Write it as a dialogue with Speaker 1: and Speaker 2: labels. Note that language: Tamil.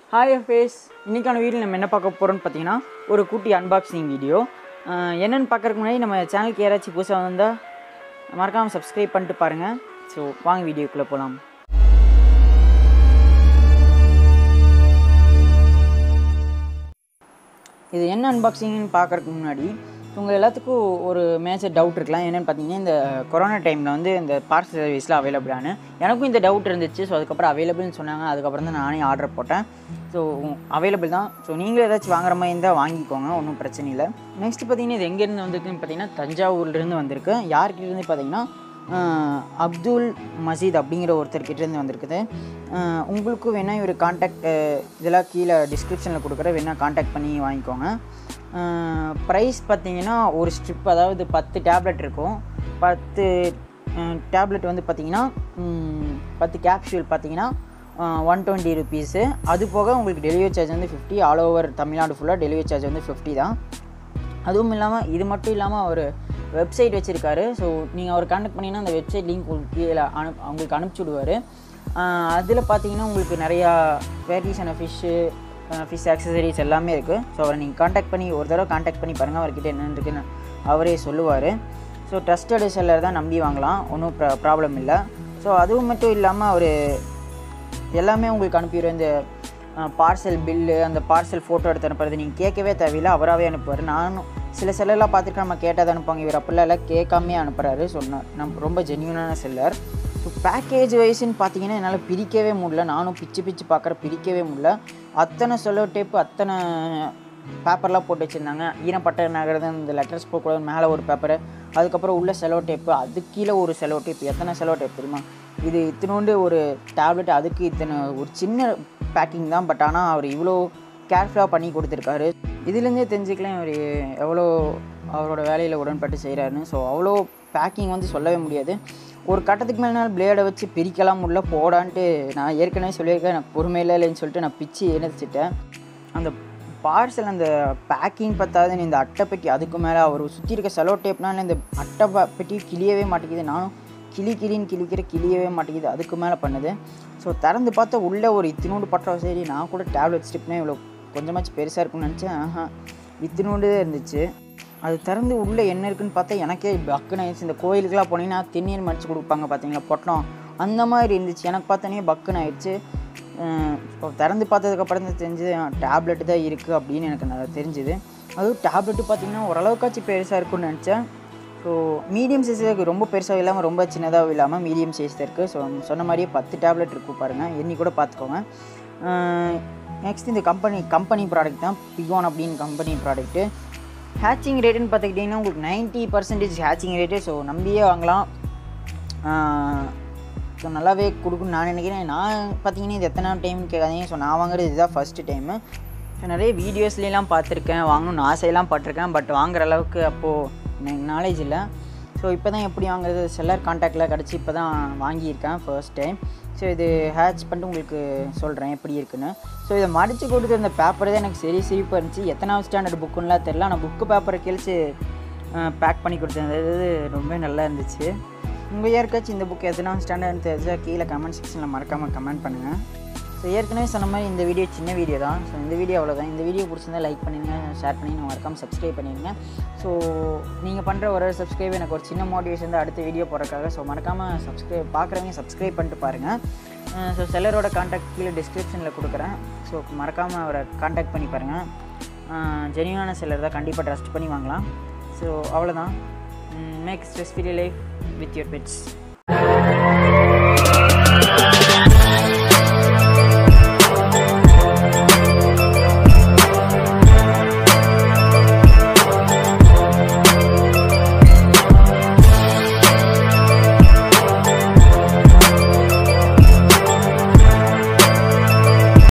Speaker 1: ஹாய் ஃபேஸ் இன்றைக்கான வீடியோ நம்ம என்ன பார்க்க போகிறோம்னு பார்த்தீங்கன்னா ஒரு குட்டி அன்பாக்சிங் வீடியோ என்னென்னு பார்க்குறதுக்கு முன்னாடி நம்ம சேனலுக்கு யாராச்சும் புதுசாக வந்தால் மறக்காமல் சப்ஸ்கிரைப் பண்ணிட்டு பாருங்கள் ஸோ வாங்க வீடியோக்குள்ளே போகலாம் இது என்ன அன்பாக்சிங்னு பார்க்குறதுக்கு முன்னாடி உங்கள் எல்லாத்துக்கும் ஒரு மேஜர் டவுட் இருக்கலாம் என்னென்னு பார்த்தீங்கன்னா இந்த கொரோனா டைமில் வந்து இந்த பார்சல் சர்வீஸில் அவைலபிளானு எனக்கும் இந்த டவுட் இருந்துச்சு ஸோ அதுக்கப்புறம் அவைலபிள்னு சொன்னாங்க அதுக்கப்புறம் தான் நானே ஆர்டர் போட்டேன் ஸோ அவைலபிள் தான் ஸோ நீங்களும் ஏதாச்சும் வாங்குற மாதிரி இருந்தால் வாங்கிக்கோங்க ஒன்றும் பிரச்சனை இல்லை நெக்ஸ்ட் பார்த்தீங்கன்னா இது எங்கேருந்து வந்திருக்குன்னு பார்த்தீங்கன்னா தஞ்சாவூர்லேருந்து வந்திருக்கு யார்கிட்டேருந்து பார்த்தீங்கன்னா ஆஹ் அப்துல் மசீத் அப்படிங்கிற ஒருத்தர்கிட்டேருந்து வந்திருக்குது ஆஹ் உங்களுக்கு வேணால் இவர் காண்டாக்ட் இதெல்லாம் கீழே டிஸ்கிரிப்ஷனில் கொடுக்குற வேணால் காண்டாக்ட் பண்ணி வாங்கிக்கோங்க ப்ரைஸ் பார்த்தீங்கன்னா ஒரு ஸ்ட்ரிப் அதாவது பத்து டேப்லெட் இருக்கும் பத்து டேப்லெட் வந்து பார்த்தீங்கன்னா ம், பத்து கேப்சூல் பார்த்தீங்கன்னா ஒன் டுவெண்ட்டி ருபீஸு அது போக உங்களுக்கு டெலிவரி சார்ஜ் வந்து ஃபிஃப்டி ஆல் ஓவர் தமிழ்நாடு ஃபுல்லாக டெலிவரி சார்ஜ் வந்து ஃபிஃப்டி தான் அதுவும் இல்லாமல் இது மட்டும் இல்லாமல் அவர் வெப்சைட் வச்சுருக்காரு ஸோ நீங்கள் அவர் கான்டாக்ட் பண்ணிங்கன்னா அந்த வெப்சைட் லிங்க் உங்களுக்கு கீழே அனு உங்களுக்கு அனுப்பிச்சி விடுவார் அதில் பார்த்தீங்கன்னா உங்களுக்கு நிறையா வெரைட்டிஸான ஃபிஷ்ஷு ஃபிஷ் ஆக்சசரிஸ் எல்லாமே இருக்குது ஸோ அவரை நீங்கள் காண்டாக்ட் பண்ணி ஒரு தடவை காண்டாக்ட் பண்ணி பாருங்கள் அவர்கிட்ட என்னென்னு இருக்குன்னு அவரே சொல்லுவார் ஸோ ட்ரஸ்டட் செல்லர் தான் நம்பி வாங்கலாம் ஒன்றும் ப்ரா ப்ராப்ளம் இல்லை ஸோ அதுவும் மட்டும் இல்லாமல் அவர் எல்லாமே உங்களுக்கு அனுப்பிடுவேன் இந்த பார்சல் பில்லு அந்த பார்சல் ஃபோட்டோ எடுத்து அனுப்புறது நீங்கள் கேட்கவே தேவையில்லை அவராகவே அனுப்புவார் நானும் சில செல்லர்லாம் பார்த்துட்டு நம்ம கேட்டால் தான் அனுப்புவாங்க இவர் அப்படிலாம் எல்லாம் கேட்காமே அனுப்புகிறாரு சொன்ன நம்ம ரொம்ப ஜென்யூனான செல்லர் ஸோ பேக்கேஜ் வைஸ்ன்னு பார்த்தீங்கன்னா என்னால் பிரிக்கவே முடியல நானும் பிச்சு பிச்சு பார்க்குற பிரிக்கவே முடியல அத்தனை செல்லோ டேப்பு அத்தனை பேப்பர்லாம் போட்டு வச்சுருந்தாங்க ஈரப்பட்ட நகரது இந்த லெட்டர்ஸ் போகக்கூடாது மேலே ஒரு பேப்பரு அதுக்கப்புறம் உள்ள செலோ டேப்பு அது கீழே ஒரு செலோ டேப் எத்தனை செலோ டேப் தெரியுமா இது இத்தினோண்டு ஒரு டேப்லெட் அதுக்கு இத்தனை ஒரு சின்ன பேக்கிங் தான் பட் ஆனால் அவர் இவ்வளோ கேர்ஃபுல்லாக பண்ணி கொடுத்துருக்காரு இதுலேருந்தே தெரிஞ்சுக்கலாம் இவர் எவ்வளோ அவரோட வேலையில் உடன்பட்டு செய்கிறாருன்னு ஸோ அவ்வளோ பேக்கிங் வந்து சொல்லவே முடியாது ஒரு கட்டத்துக்கு மேலே பிளேடை வச்சு பிரிக்கலாம் முடியல போடான்ட்டு நான் ஏற்கனவே சொல்லியிருக்கேன் எனக்கு பொறுமையில இல்லைன்னு சொல்லிட்டு நான் பிச்சு இணைச்சிட்டேன் அந்த பார்சல் அந்த பேக்கிங் பத்தாதுன்னு இந்த அட்டை பெட்டி அதுக்கு மேலே அவர் சுற்றி இருக்க செலோ டேப்னால இந்த அட்டை ப- பெட்டி கிளியவே மாட்டேங்குது நானும் கிளி கிளின்னு கிளிக்கிற கிளியவே மாட்டேங்குது அதுக்கு மேலே பண்ணுது ஸோ திறந்து பார்த்தா உள்ளே ஒரு இத்தினோண்டு பட்டா சரி நான் கூட டேப்லெட் ஸ்ட்ரிப்னே இவ்வளோ கொஞ்சமாச்சும் பெருசாக இருக்கும்னு நினச்சேன் ஆஹா இத்தினோண்டு தான் இருந்துச்சு அது திறந்து உள்ளே என்ன இருக்குன்னு பார்த்தா எனக்கே பக்குன்னு ஆயிடுச்சு இந்த கோயிலுக்குலாம் போனீங்கன்னா திண்ணீர் மடிச்சு கொடுப்பாங்க பார்த்தீங்களா பொட்டலம் அந்த மாதிரி இருந்துச்சு எனக்கு பார்த்தோன்னே பக்குன்னு ஆயிடுச்சு அஹ் இப்போ திறந்து பார்த்ததுக்கப்புறம் தான் தெரிஞ்சது டேப்லெட் தான் இருக்குது அப்படின்னு எனக்கு நல்லா தெரிஞ்சுது அதுவும் டேப்லெட்டு பார்த்தீங்கன்னா ஓரளவுக்காச்சும் பெருசாக இருக்கும்னு நினச்சேன் ஸோ மீடியம் சைஸுக்கு ரொம்ப பெருசாக இல்லாமல் ரொம்ப சின்னதாக இல்லாமல் மீடியம் சைஸ் தான் இருக்குது ஸோ சொன்ன மாதிரியே பத்து டேப்லெட் இருக்கும் பாருங்கள் எண்ணி கூட பார்த்துக்கோங்க நெக்ஸ்ட் இந்த கம்பெனி கம்பெனி ப்ராடக்ட் தான் பிகான் அப்படின்னு கம்பெனி ப்ராடக்ட்டு ஹேச்சிங் ரேட்டுன்னு பார்த்துக்கிட்டிங்கன்னா உங்களுக்கு ninety percentage hatching rate so நம்பியே வாங்கலாம் ஸோ நல்லாவே கொடுக்குன்னு நான் நினைக்கிறேன் நான் பார்த்தீங்கன்னா இது எத்தனை டைம் கேட்காதீங்க ஸோ நான் வாங்குறது இதுதான் ஃபஸ்ட்டு டைமு ஸோ நிறைய வீடியோஸ்லாம் பார்த்துருக்கேன் வாங்கணும்னு ஆசையெல்லாம் பட்டிருக்கேன் பட் வாங்குற அளவுக்கு அப்போது எனக்கு நாலேஜ் இல்லை ஸோ இப்போ தான் எப்படி வாங்குறது செல்லர் காண்டாக்டில் கிடச்சி இப்போ தான் வாங்கியிருக்கேன் ஃபர்ஸ்ட் டைம் ஸோ இது ஹேட்ச் பண்ணிட்டு உங்களுக்கு சொல்கிறேன் எப்படி இருக்குன்னு ஸோ இதை மடித்து கொடுத்து அந்த பேப்பர் தான் எனக்கு சரி சிரிப்பாக இருந்துச்சு எத்தனாவது ஸ்டாண்டர்ட் புக்குன்னெலாம் தெரில ஆனால் புக்கு பேப்பரை கிழிச்சு பேக் பண்ணி கொடுத்தது ரொம்ப நல்லா இருந்துச்சு உங்கள் யாருக்காச்சும் இந்த புக் எத்தனாவது ஸ்டாண்டர்ட்னு தெரிஞ்சா கீழே கமெண்ட் செக்ஷனில் மறக்காமல் கமெண்ட் பண்ணுங்கள் ஸோ ஏற்கனவே சொன்ன மாதிரி இந்த வீடியோ சின்ன வீடியோ தான் ஸோ இந்த வீடியோ அவ்வளோதான் இந்த வீடியோ பிடிச்சிருந்தா லைக் பண்ணுங்க ஷேர் பண்ணி மறக்காமல் சப்ஸ்கிரைப் பண்ணிடுங்க ஸோ நீங்கள் பண்ணுற ஒரு சப்ஸ்கிரைப் எனக்கு ஒரு சின்ன மோட்டிவேஷன் தான் அடுத்த வீடியோ போடுறதுக்காக ஸோ மறக்காமல் சப்ஸ்கிரைப் பார்க்குறவங்க சப்ஸ்கிரைப் பண்ணிட்டு பாருங்கள் ஸோ செல்லரோட காண்டாக்ட் கீழே டிஸ்கிரிப்ஷனில் கொடுக்குறேன் ஸோ மறக்காமல் அவரை காண்டாக்ட் பண்ணி பாருங்கள் ஜெனியூனான செல்லர் தான் கண்டிப்பாக ட்ரஸ்ட் பண்ணி வாங்கலாம் ஸோ அவ்வளோதான் make stress free life with your pets